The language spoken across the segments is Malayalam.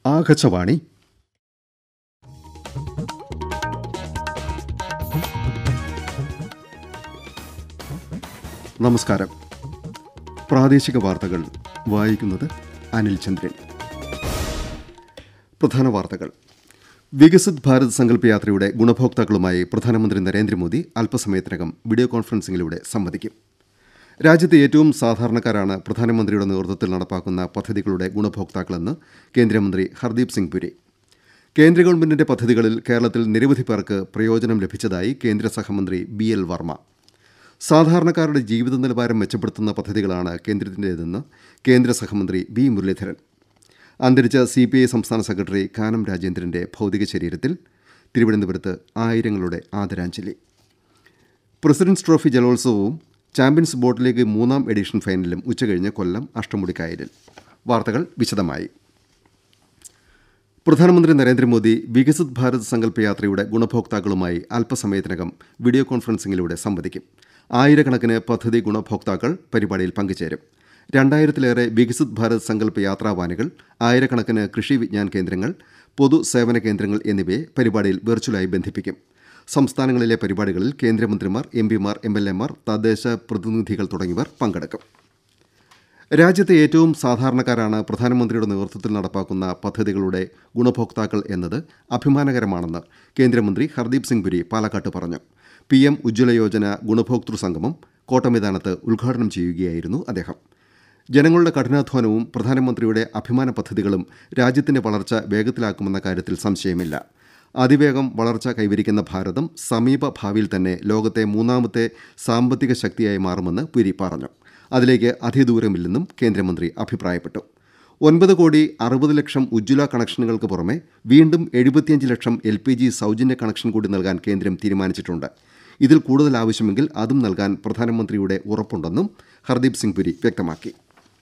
ആകാശവാണി നമസ്കാരം പ്രാദേശിക വാർത്തകൾ വായിക്കുന്നത് അനിൽ ചന്ദ്രൻ പ്രധാന വാർത്തകൾ വികസിത് ഭാരത് സങ്കല്പ യാത്രയുടെ ഗുണഭോക്താക്കളുമായി പ്രധാനമന്ത്രി നരേന്ദ്രമോദി അല്പസമയത്തിനകം വീഡിയോ കോൺഫറൻസിംഗിലൂടെ സംവദിക്കും രാജ്യത്തെ ഏറ്റവും സാധാരണക്കാരാണ് പ്രധാനമന്ത്രിയുടെ നേതൃത്വത്തിൽ നടപ്പാക്കുന്ന പദ്ധതികളുടെ ഗുണഭോക്താക്കളെന്ന് കേന്ദ്രമന്ത്രി ഹർദീപ് സിംഗ് പുരി കേന്ദ്ര ഗവൺമെന്റിന്റെ പദ്ധതികളിൽ കേരളത്തിൽ നിരവധി പേർക്ക് പ്രയോജനം ലഭിച്ചതായി കേന്ദ്ര സഹമന്ത്രി ബി എൽ വർമ്മ സാധാരണക്കാരുടെ ജീവിത നിലവാരം മെച്ചപ്പെടുത്തുന്ന പദ്ധതികളാണ് കേന്ദ്രത്തിൻ്റെതെന്ന് കേന്ദ്ര സഹമന്ത്രി വി മുരളീധരൻ അന്തരിച്ച സി പി ഐ സംസ്ഥാന സെക്രട്ടറി കാനം രാജേന്ദ്രന്റെ ഭൗതിക ശരീരത്തിൽ തിരുവനന്തപുരത്ത് ആയിരങ്ങളുടെ ആദരാഞ്ജലി പ്രസിഡന്റ്സ് ട്രോഫി ജലോത്സവവും ചാമ്പ്യൻസ് ബോട്ട് ലീഗ് മൂന്നാം എഡിഷൻ ഫൈനലും ഉച്ചകഴിഞ്ഞ് കൊല്ലം അഷ്ടമുടിക്കായലിൽ വാർത്തകൾ വിശദമായി പ്രധാനമന്ത്രി നരേന്ദ്രമോദി വികസിത് ഭാരത് സങ്കല്പ യാത്രയുടെ ഗുണഭോക്താക്കളുമായി അല്പസമയത്തിനകം വീഡിയോ കോൺഫറൻസിംഗിലൂടെ സംവദിക്കും ആയിരക്കണക്കിന് പദ്ധതി ഗുണഭോക്താക്കൾ പരിപാടിയിൽ പങ്കുചേരും രണ്ടായിരത്തിലേറെ വികസിത് ഭാരത് സങ്കല്പ യാത്രാവാനുകൾ ആയിരക്കണക്കിന് കൃഷി വിജ്ഞാൻ കേന്ദ്രങ്ങൾ പൊതു സേവന കേന്ദ്രങ്ങൾ എന്നിവയെ പരിപാടിയിൽ വെർച്വലായി ബന്ധിപ്പിക്കും സംസ്ഥാനങ്ങളിലെ പരിപാടികളിൽ കേന്ദ്രമന്ത്രിമാർ എം പിമാർ എം എൽ എമാർ തദ്ദേശ പ്രതിനിധികൾ തുടങ്ങിയവർ പങ്കെടുക്കും രാജ്യത്തെ ഏറ്റവും സാധാരണക്കാരാണ് പ്രധാനമന്ത്രിയുടെ നേതൃത്വത്തിൽ നടപ്പാക്കുന്ന പദ്ധതികളുടെ ഗുണഭോക്താക്കൾ എന്നത് അഭിമാനകരമാണെന്ന് കേന്ദ്രമന്ത്രി ഹർദീപ് സിംഗ് പുരി പാലക്കാട്ട് പറഞ്ഞു പി എം ഉജ്ജ്വല യോജന ഗുണഭോക്തൃ സംഗമം കോട്ടമൈതാനത്ത് ഉദ്ഘാടനം ചെയ്യുകയായിരുന്നു അദ്ദേഹം ജനങ്ങളുടെ കഠിനാധ്വാനവും പ്രധാനമന്ത്രിയുടെ അഭിമാന പദ്ധതികളും രാജ്യത്തിന്റെ വളർച്ച വേഗത്തിലാക്കുമെന്ന കാര്യത്തിൽ സംശയമില്ല അതിവേഗം വളർച്ച കൈവരിക്കുന്ന ഭാരതം സമീപ ഭാവിയിൽ തന്നെ ലോകത്തെ മൂന്നാമത്തെ സാമ്പത്തിക ശക്തിയായി മാറുമെന്ന് പുരി പറഞ്ഞു അതിലേക്ക് അതിദൂരമില്ലെന്നും കേന്ദ്രമന്ത്രി അഭിപ്രായപ്പെട്ടു ഒൻപത് കോടി അറുപത് ലക്ഷം ഉജ്ജ്വല കണക്ഷനുകൾക്ക് പുറമെ വീണ്ടും എഴുപത്തിയഞ്ച് ലക്ഷം എൽ പി ജി സൗജന്യ കണക്ഷൻ കൂടി നൽകാൻ കേന്ദ്രം തീരുമാനിച്ചിട്ടുണ്ട് ഇതിൽ കൂടുതൽ ആവശ്യമെങ്കിൽ അതും നൽകാൻ പ്രധാനമന്ത്രിയുടെ ഉറപ്പുണ്ടെന്നും ഹർദീപ് സിംഗ് പുരി വ്യക്തമാക്കി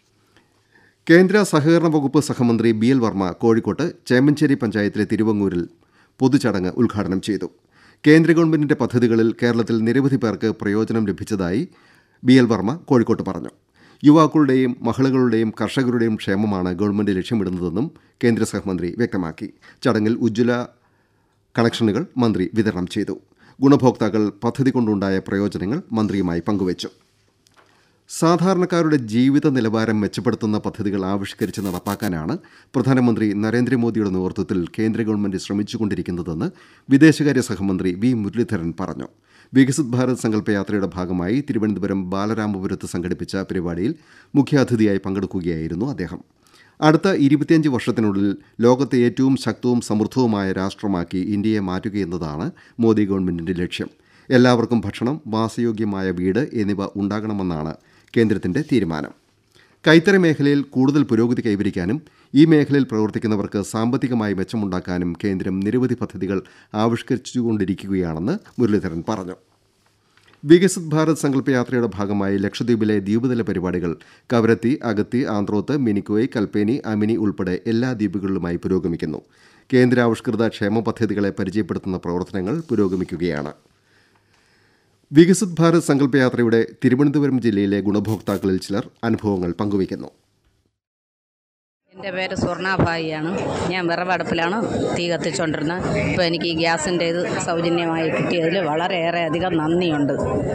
കേന്ദ്ര സഹകരണ വകുപ്പ് സഹമന്ത്രി ബി എൽ വർമ്മ കോഴിക്കോട്ട് ചേമഞ്ചേരി പഞ്ചായത്തിലെ തിരുവങ്ങൂരിൽ പൊതുചടങ്ങ് ഉദ്ഘാടനം ചെയ്തു കേന്ദ്ര ഗവൺമെന്റിന്റെ പദ്ധതികളിൽ കേരളത്തിൽ നിരവധി പേർക്ക് പ്രയോജനം ലഭിച്ചതായി ബി എൽ വർമ്മ കോഴിക്കോട്ട് പറഞ്ഞു യുവാക്കളുടെയും മഹിളകളുടെയും കർഷകരുടെയും ക്ഷേമമാണ് ഗവൺമെന്റ് ലക്ഷ്യമിടുന്നതെന്നും കേന്ദ്ര സഹമന്ത്രി വ്യക്തമാക്കി ചടങ്ങിൽ ഉജ്ജ്വല കണക്ഷനുകൾ മന്ത്രി വിതരണം ചെയ്തു ഗുണഭോക്താക്കൾ പദ്ധതി കൊണ്ടുണ്ടായ പ്രയോജനങ്ങൾ മന്ത്രിയുമായി പങ്കുവച്ചു സാധാരണക്കാരുടെ ജീവിത നിലവാരം മെച്ചപ്പെടുത്തുന്ന പദ്ധതികൾ ആവിഷ്കരിച്ച് നടപ്പാക്കാനാണ് പ്രധാനമന്ത്രി നരേന്ദ്രമോദിയുടെ നേതൃത്വത്തിൽ കേന്ദ്ര ഗവൺമെന്റ് ശ്രമിച്ചുകൊണ്ടിരിക്കുന്നതെന്ന് വിദേശകാര്യ സഹമന്ത്രി വി മുരളീധരൻ പറഞ്ഞു വികസിത് ഭാരത് സങ്കല്പ യാത്രയുടെ ഭാഗമായി തിരുവനന്തപുരം ബാലരാമപുരത്ത് സംഘടിപ്പിച്ച പരിപാടിയിൽ മുഖ്യാതിഥിയായി പങ്കെടുക്കുകയായിരുന്നു അദ്ദേഹം അടുത്ത ഇരുപത്തിയഞ്ച് വർഷത്തിനുള്ളിൽ ലോകത്തെ ഏറ്റവും ശക്തവും സമൃദ്ധവുമായ രാഷ്ട്രമാക്കി ഇന്ത്യയെ മാറ്റുകയെന്നതാണ് മോദി ഗവൺമെന്റിന്റെ ലക്ഷ്യം എല്ലാവർക്കും ഭക്ഷണം വാസയോഗ്യമായ വീട് എന്നിവ ഉണ്ടാകണമെന്നാണ് കേന്ദ്രത്തിന്റെ തീരുമാനം കൈത്തറി മേഖലയിൽ കൂടുതൽ പുരോഗതി കൈവരിക്കാനും ഈ മേഖലയിൽ പ്രവർത്തിക്കുന്നവർക്ക് സാമ്പത്തികമായി മെച്ചമുണ്ടാക്കാനും കേന്ദ്രം നിരവധി പദ്ധതികൾ ആവിഷ്കരിച്ചുകൊണ്ടിരിക്കുകയാണെന്ന് മുരളീധരൻ പറഞ്ഞു വികസിത് ഭാരത് സങ്കല്പ യാത്രയുടെ ഭാഗമായി ലക്ഷദ്വീപിലെ ദ്വീപുതല പരിപാടികൾ കവരത്തി അഗത്തി ആന്ത്രോത്ത് മിനിക്കോയ് കൽപ്പേനി അമിനി ഉൾപ്പെടെ എല്ലാ ദ്വീപുകളിലുമായി പുരോഗമിക്കുന്നു കേന്ദ്രാവിഷ്കൃത ക്ഷേമ പദ്ധതികളെ പരിചയപ്പെടുത്തുന്ന പ്രവർത്തനങ്ങൾ പുരോഗമിക്കുകയാണ് വികസിത് ഭാരത് സങ്കല്പ യാത്രയുടെ തിരുവനന്തപുരം ജില്ലയിലെ ഗുണഭോക്താക്കളിൽ ചിലർ അനുഭവങ്ങൾ പങ്കുവയ്ക്കുന്നു എൻ്റെ പേര് സ്വർണാഭായിയാണ് ഞാൻ വിറവടുപ്പിലാണ് തീ കത്തിച്ചുകൊണ്ടിരുന്നത് ഇപ്പോൾ എനിക്ക് ഈ ഗ്യാസിൻ്റെ ഇത് സൗജന്യമായി കിട്ടിയതിൽ വളരെയേറെ അധികം നന്ദിയുണ്ട്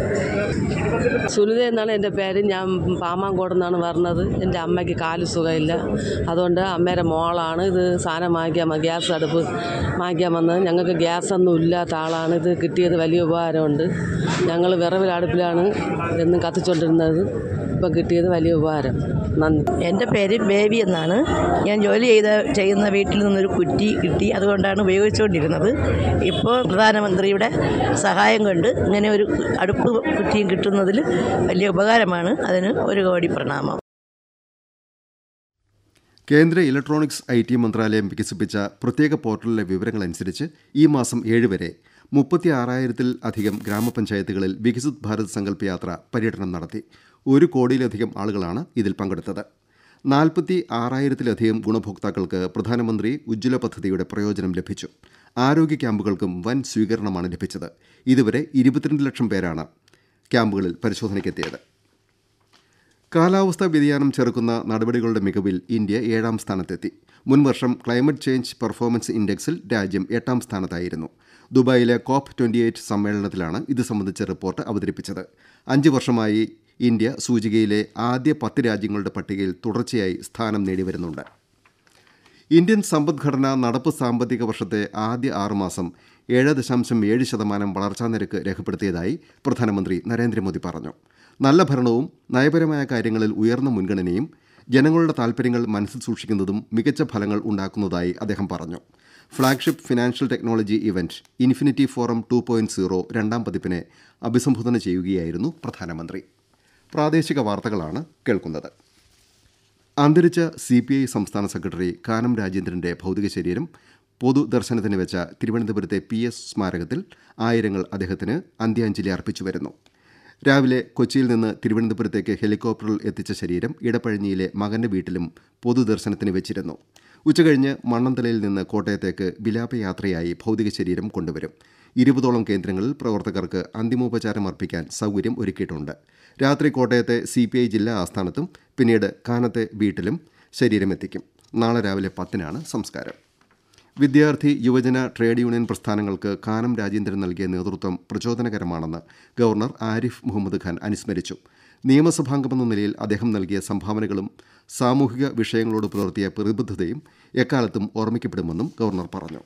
സുനിത എന്നാണ് എൻ്റെ പേര് ഞാൻ പാമാങ്കോട് നിന്നാണ് വരുന്നത് എൻ്റെ അമ്മയ്ക്ക് കാല് സുഖമില്ല അതുകൊണ്ട് അമ്മയുടെ മോളാണ് ഇത് സാധനം വാങ്ങിക്കാൻ വ- ഗ്യാസ് അടുപ്പ് വാങ്ങിക്കാൻ വന്നത് ഞങ്ങൾക്ക് ഗ്യാസൊന്നും ഇല്ലാത്ത ആളാണ് ഇത് കിട്ടിയത് വലിയ ഉപകാരമുണ്ട് ഞങ്ങൾ വിറവിലടുപ്പിലാണ് എന്നും കത്തിച്ചുകൊണ്ടിരുന്നത് ഇപ്പം കിട്ടിയത് വലിയ ഉപകാരം നന്ദി എൻ്റെ പേര് ബേബി എന്നാണ് ഞാൻ ജോലി ചെയ്ത ചെയ്യുന്ന വീട്ടിൽ നിന്നൊരു കുറ്റി കിട്ടി അതുകൊണ്ടാണ് ഉപയോഗിച്ചുകൊണ്ടിരുന്നത് ഇപ്പോൾ പ്രധാനമന്ത്രിയുടെ സഹായം കൊണ്ട് ഇങ്ങനെ ഒരു അടുപ്പ് കുറ്റിയും കിട്ടുന്നതിൽ വലിയ ഉപകാരമാണ് അതിന് ഒരു കോടി പ്രണാമം കേന്ദ്ര ഇലക്ട്രോണിക്സ് ഐ ടി മന്ത്രാലയം വികസിപ്പിച്ച പ്രത്യേക പോർട്ടലിലെ വിവരങ്ങളനുസരിച്ച് ഈ മാസം ഏഴ് വരെ മുപ്പത്തി ആറായിരത്തിൽ അധികം ഗ്രാമപഞ്ചായത്തുകളിൽ വികസിത് ഭാരത് സങ്കല്പ യാത്ര പര്യടനം നടത്തി ഒരു കോടിയിലധികം ആളുകളാണ് ഇതിൽ പങ്കെടുത്തത് നാൽപ്പത്തി ആറായിരത്തിലധികം ഗുണഭോക്താക്കൾക്ക് പ്രധാനമന്ത്രി ഉജ്ജ്വല പദ്ധതിയുടെ പ്രയോജനം ലഭിച്ചു ആരോഗ്യ ക്യാമ്പുകൾക്കും വൻ സ്വീകരണമാണ് ലഭിച്ചത് ഇതുവരെ ഇരുപത്തിരണ്ട് ലക്ഷം പേരാണ് ക്യാമ്പുകളിൽ പരിശോധനയ്ക്കെത്തിയത് കാലാവസ്ഥാ വ്യതിയാനം ചെറുക്കുന്ന നടപടികളുടെ മികവിൽ ഇന്ത്യ ഏഴാം സ്ഥാനത്തെത്തി മുൻവർഷം ക്ലൈമറ്റ് ചേഞ്ച് പെർഫോമൻസ് ഇൻഡെക്സിൽ രാജ്യം എട്ടാം സ്ഥാനത്തായിരുന്നു ദുബായിലെ കോപ്പ് ട്വന്റി എയ്റ്റ് സമ്മേളനത്തിലാണ് ഇത് സംബന്ധിച്ച റിപ്പോർട്ട് അവതരിപ്പിച്ചത് അഞ്ച് വർഷമായി ഇന്ത്യ സൂചികയിലെ ആദ്യ പത്ത് രാജ്യങ്ങളുടെ പട്ടികയിൽ തുടർച്ചയായി സ്ഥാനം നേടിവരുന്നുണ്ട് ഇന്ത്യൻ സമ്പദ്ഘടന നടപ്പ് സാമ്പത്തിക വർഷത്തെ ആദ്യ ആറുമാസം ഏഴ് ദശാംശം ഏഴ് ശതമാനം വളർച്ചാ നിരക്ക് രേഖപ്പെടുത്തിയതായി പ്രധാനമന്ത്രി നരേന്ദ്രമോദി പറഞ്ഞു നല്ല ഭരണവും നയപരമായ കാര്യങ്ങളിൽ ഉയർന്ന മുൻഗണനയും ജനങ്ങളുടെ താൽപ്പര്യങ്ങൾ മനസ്സിൽ സൂക്ഷിക്കുന്നതും മികച്ച ഫലങ്ങൾ ഉണ്ടാക്കുന്നതായി അദ്ദേഹം പറഞ്ഞു flagship financial technology event infinity forum two point zero രണ്ടാം പതിപ്പിനെ അഭിസംബോധന ചെയ്യുകയായിരുന്നു പ്രധാനമന്ത്രി പ്രാദേശിക വാർത്തകളാണ് കേൾക്കുന്നത് അന്തരിച്ച സി പി ഐ സംസ്ഥാന സെക്രട്ടറി കാനം രാജേന്ദ്രന്റെ ഭൗതിക ശരീരം പൊതുദർശനത്തിന് വെച്ച തിരുവനന്തപുരത്തെ പി എസ് സ്മാരകത്തിൽ ആയിരങ്ങൾ അദ്ദേഹത്തിന് അന്ത്യാഞ്ജലി അർപ്പിച്ചു വരുന്നു രാവിലെ കൊച്ചിയിൽ നിന്ന് തിരുവനന്തപുരത്തേക്ക് ഹെലികോപ്റ്ററിൽ എത്തിച്ച ശരീരം ഇടപ്പഴഞ്ഞിയിലെ മകന്റെ വീട്ടിലും പൊതുദർശനത്തിന് വെച്ചിരുന്നു ഉച്ചകഴിഞ്ഞ് മണ്ണന്തലയിൽ നിന്ന് കോട്ടയത്തേക്ക് വിലാപയാത്രയായി ഭൗതിക ശരീരം കൊണ്ടുവരും ഇരുപതോളം കേന്ദ്രങ്ങളിൽ പ്രവർത്തകർക്ക് അന്തിമോപചാരം അർപ്പിക്കാൻ സൗകര്യം ഒരുക്കിയിട്ടുണ്ട് രാത്രി കോട്ടയത്തെ സി പി ഐ ജില്ലാ ആസ്ഥാനത്തും പിന്നീട് കാനത്തെ വീട്ടിലും ശരീരമെത്തിക്കും നാളെ രാവിലെ പത്തിനാണ് സംസ്കാരം വിദ്യാർത്ഥി യുവജന ട്രേഡ് യൂണിയൻ പ്രസ്ഥാനങ്ങൾക്ക് കാനം രാജേന്ദ്രൻ നൽകിയ നേതൃത്വം പ്രചോദനകരമാണെന്ന് ഗവർണർ ആരിഫ് മുഹമ്മദ് ഖാൻ അനുസ്മരിച്ചു നിയമസഭാംഗമെന്ന നിലയിൽ അദ്ദേഹം നൽകിയ സംഭാവനകളും സാമൂഹിക വിഷയങ്ങളോട് പുലർത്തിയ പ്രതിബദ്ധതയും എക്കാലത്തും ഓർമ്മിക്കപ്പെടുമെന്നും ഗവർണർ പറഞ്ഞു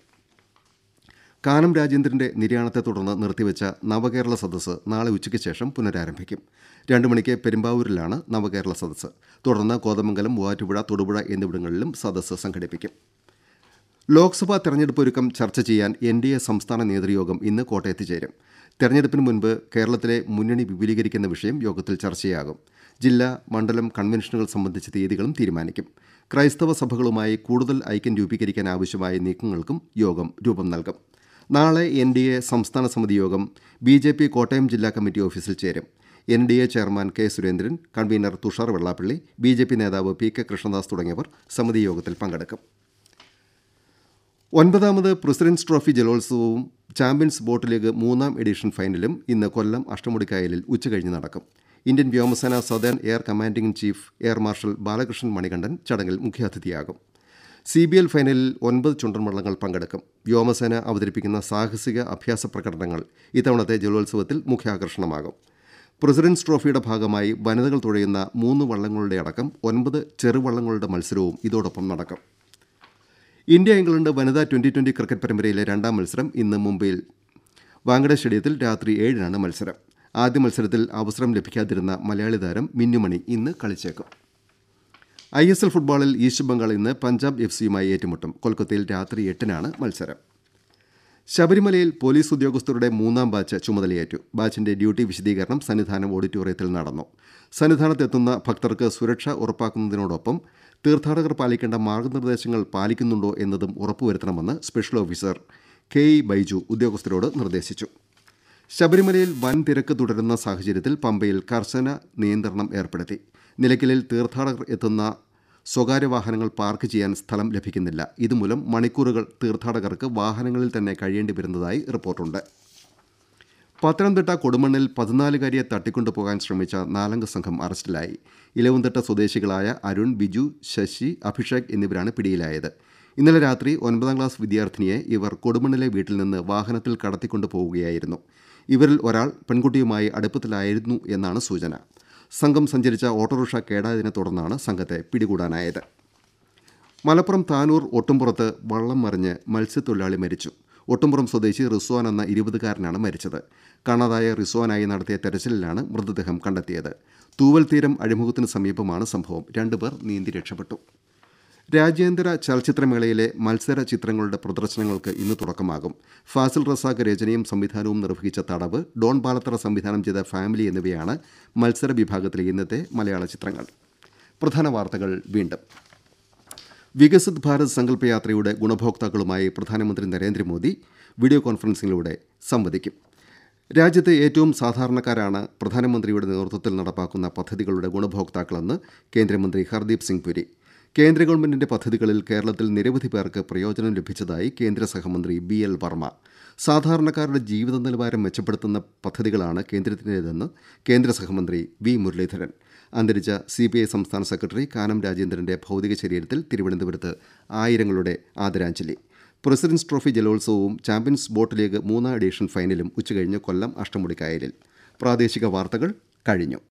കാനം രാജേന്ദ്രന്റെ നിര്യാണത്തെ തുടർന്ന് നിർത്തിവെച്ച നവകേരള സദസ്സ് നാളെ ഉച്ചയ്ക്ക് ശേഷം പുനരാരംഭിക്കും രണ്ടു മണിക്ക് പെരുമ്പാവൂരിലാണ് നവകേരള സദസ്സ് തുടർന്ന് കോതമംഗലം മൂവാറ്റുപുഴ തൊടുപുഴ എന്നിവിടങ്ങളിലും സദസ്സ് സംഘടിപ്പിക്കും ലോക്സഭാ തെരഞ്ഞെടുപ്പ് ഒരുക്കം ചർച്ച ചെയ്യാൻ എൻ ഡി എ സംസ്ഥാന നേതൃയോഗം ഇന്ന് കോട്ടയത്ത് ചേരും തെരഞ്ഞെടുപ്പിന് മുൻപ് കേരളത്തിലെ മുന്നണി വിപുലീകരിക്കുന്ന വിഷയം യോഗത്തിൽ ചർച്ചയാകും ജില്ലാ മണ്ഡലം കൺവെൻഷനുകൾ സംബന്ധിച്ച തീയതികളും തീരുമാനിക്കും ക്രൈസ്തവ സഭകളുമായി കൂടുതൽ ഐക്യം രൂപീകരിക്കാൻ ആവശ്യമായ നീക്കങ്ങൾക്കും യോഗം രൂപം നൽകും നാളെ എൻ ഡി എ സംസ്ഥാന സമിതി യോഗം ബി ജെ പി കോട്ടയം ജില്ലാ കമ്മിറ്റി ഓഫീസിൽ ചേരും N D A chairman K Surendran convener Thushar Vellappally B J P നേതാവ് പി കെ കൃഷ്ണദാസ് തുടങ്ങിയവർ സമിതി യോഗത്തിൽ പങ്കെടുക്കും ഒൻപതാമത് പ്രസിഡന്റ്സ് ട്രോഫി ജലോത്സവവും ചാമ്പ്യൻസ് ബോട്ട് ലീഗ് മൂന്നാം എഡിഷൻ ഫൈനലും ഇന്ന് കൊല്ലം അഷ്ടമുടിക്കായലിൽ ഉച്ചകഴിഞ്ഞ് നടക്കും ഇന്ത്യൻ വ്യോമസേന southern air commanding in chief air marshal Balakrishnan Manikandan ചടങ്ങിൽ മുഖ്യാതിഥിയാകും സി ബി എൽ ഫൈനലിൽ ഒൻപത് ചുണ്ടൻവള്ളങ്ങൾ പങ്കെടുക്കും വ്യോമസേന അവതരിപ്പിക്കുന്ന സാഹസിക അഭ്യാസ പ്രകടനങ്ങൾ ഇത്തവണത്തെ ജലോത്സവത്തിൽ മുഖ്യാകർഷണമാകും പ്രസിഡന്റ്സ് ട്രോഫിയുടെ ഭാഗമായി വനിതകൾ തുഴയുന്ന മൂന്ന് വള്ളങ്ങളുടെ അടക്കം ഒൻപത് ചെറുവള്ളങ്ങളുടെ മത്സരവും ഇതോടൊപ്പം നടക്കും ഇന്ത്യ ഇംഗ്ലണ്ട് വനിതാ ട്വന്റി ട്വന്റി ക്രിക്കറ്റ് പരമ്പരയിലെ രണ്ടാം മത്സരം ഇന്ന് മുംബൈയിൽ വാങ്കഡെ സ്റ്റേഡിയത്തിൽ രാത്രി ഏഴിനാണ് മത്സരം ആദ്യ മത്സരത്തിൽ അവസരം ലഭിക്കാതിരുന്ന മലയാളി താരം മിന്നുമണി ഇന്ന് കളിച്ചേക്കും ഐ എസ് എൽ ഫുട്ബോളിൽ ഈസ്റ്റ് ബംഗാൾ ഇന്ന് പഞ്ചാബ് എഫ് സിയുമായി ഏറ്റുമുട്ടും കൊൽക്കത്തയിൽ രാത്രി എട്ടിനാണ് മത്സരം ശബരിമലയിൽ പോലീസ് ഉദ്യോഗസ്ഥരുടെ മൂന്നാം ബാച്ച് ചുമതലയേറ്റു ബാച്ചിന്റെ ഡ്യൂട്ടി വിശദീകരണം സന്നിധാനം ഓഡിറ്റോറിയത്തിൽ നടന്നു സന്നിധാനത്തെത്തുന്ന ഭക്തർക്ക് സുരക്ഷ ഉറപ്പാക്കുന്നതിനോടൊപ്പം തീർത്ഥാടകർ പാലിക്കേണ്ട മാർഗനിർദ്ദേശങ്ങൾ പാലിക്കുന്നുണ്ടോ എന്നതും ഉറപ്പുവരുത്തണമെന്ന് special officer K E Baiju ഉദ്യോഗസ്ഥരോട് നിർദ്ദേശിച്ചു ശബരിമലയിൽ വൻ തിരക്ക് തുടരുന്ന സാഹചര്യത്തിൽ പമ്പയിൽ കർശന നിയന്ത്രണം ഏർപ്പെടുത്തി നിലയ്ക്കലിൽ തീർത്ഥാടകർ എത്തുന്ന സ്വകാര്യ വാഹനങ്ങൾ പാർക്ക് ചെയ്യാൻ സ്ഥലം ലഭിക്കുന്നില്ല ഇതുമൂലം മണിക്കൂറുകൾ തീർത്ഥാടകർക്ക് വാഹനങ്ങളിൽ തന്നെ കഴിയേണ്ടി വരുന്നതായി റിപ്പോർട്ടുണ്ട് പത്തനംതിട്ട കൊടുമണ്ണിൽ പതിനാലുകാരിയെ തട്ടിക്കൊണ്ടുപോകാൻ ശ്രമിച്ച നാലംഗ സംഘം അറസ്റ്റിലായി ഇലവുംതിട്ട സ്വദേശികളായ അരുൺ ബിജു ശശി അഭിഷേക് എന്നിവരാണ് പിടിയിലായത് ഇന്നലെ രാത്രി ഒൻപതാം ക്ലാസ് വിദ്യാർത്ഥിനിയെ ഇവർ കൊടുമണ്ണിലെ വീട്ടിൽ നിന്ന് വാഹനത്തിൽ കടത്തിക്കൊണ്ടു പോവുകയായിരുന്നു ഇവരിൽ ഒരാൾ പെൺകുട്ടിയുമായി അടുപ്പത്തിലായിരുന്നു എന്നാണ് സൂചന സംഘം സഞ്ചരിച്ച ഓട്ടോറിക്ഷ കേടായതിനെ തുടർന്നാണ് സംഘത്തെ പിടികൂടാനായത് മലപ്പുറം താനൂർ ഒട്ടുംപുറത്ത് വള്ളം മറിഞ്ഞ് മത്സ്യത്തൊഴിലാളി മരിച്ചു ഒട്ടുംപുറം സ്വദേശി റിസ്വാൻ എന്ന ഇരുപതുകാരനാണ് മരിച്ചത് കാണാതായ റിസ്വാനായി നടത്തിയ തെരച്ചിലിലാണ് മൃതദേഹം കണ്ടെത്തിയത് തൂവൽ തീരം അഴിമുഖത്തിന് സമീപമാണ് സംഭവം രണ്ടുപേർ നീന്തി രക്ഷപ്പെട്ടു രാജ്യാന്തര ചലച്ചിത്രമേളയിലെ മത്സര ചിത്രങ്ങളുടെ പ്രദർശനങ്ങൾക്ക് ഇന്ന് തുടക്കമാകും ഫാസിൽ റസാഖ് രചനയും സംവിധാനവും നിർവഹിച്ച തടവ് ഡോൺ പാലത്തറ സംവിധാനം ചെയ്ത ഫാമിലി എന്നിവയാണ് മത്സര വിഭാഗത്തിലെ ഇന്നത്തെ മലയാള ചിത്രങ്ങൾ പ്രധാന വാർത്തകൾ വീണ്ടും വികസിത് ഭാരത് സങ്കല്പ യാത്രയുടെ ഗുണഭോക്താക്കളുമായി പ്രധാനമന്ത്രി നരേന്ദ്രമോദി വീഡിയോ കോൺഫറൻസിംഗിലൂടെ സംവദിക്കും രാജ്യത്തെ ഏറ്റവും സാധാരണക്കാരാണ് പ്രധാനമന്ത്രിയുടെ നേതൃത്വത്തിൽ നടപ്പാക്കുന്ന പദ്ധതികളുടെ ഗുണഭോക്താക്കളെന്ന് കേന്ദ്രമന്ത്രി ഹർദീപ് സിംഗ് പുരി കേന്ദ്ര ഗവൺമെന്റിന്റെ പദ്ധതികളിൽ കേരളത്തിൽ നിരവധി പേർക്ക് പ്രയോജനം ലഭിച്ചതായി കേന്ദ്ര സഹമന്ത്രി ബി എൽ വർമ്മ സാധാരണക്കാരുടെ ജീവിത നിലവാരം മെച്ചപ്പെടുത്തുന്ന പദ്ധതികളാണ് കേന്ദ്രത്തിൻ്റെതെന്ന് കേന്ദ്ര സഹമന്ത്രി വി മുരളീധരൻ അന്തരിച്ച സി പി ഐ സംസ്ഥാന സെക്രട്ടറി കാനം രാജേന്ദ്രന്റെ ഭൗതിക ശരീരത്തിൽ തിരുവനന്തപുരത്ത് ആയിരങ്ങളുടെ ആദരാഞ്ജലി പ്രസിഡന്റ്സ് ട്രോഫി ജലോത്സവവും ചാമ്പ്യൻസ് ബോട്ട് ലീഗ് മൂന്നാം എഡിഷൻ ഫൈനലും ഉച്ചകഴിഞ്ഞ് കൊല്ലം അഷ്ടമുടിക്കായലിൽ പ്രാദേശിക വാർത്തകൾ കഴിഞ്ഞു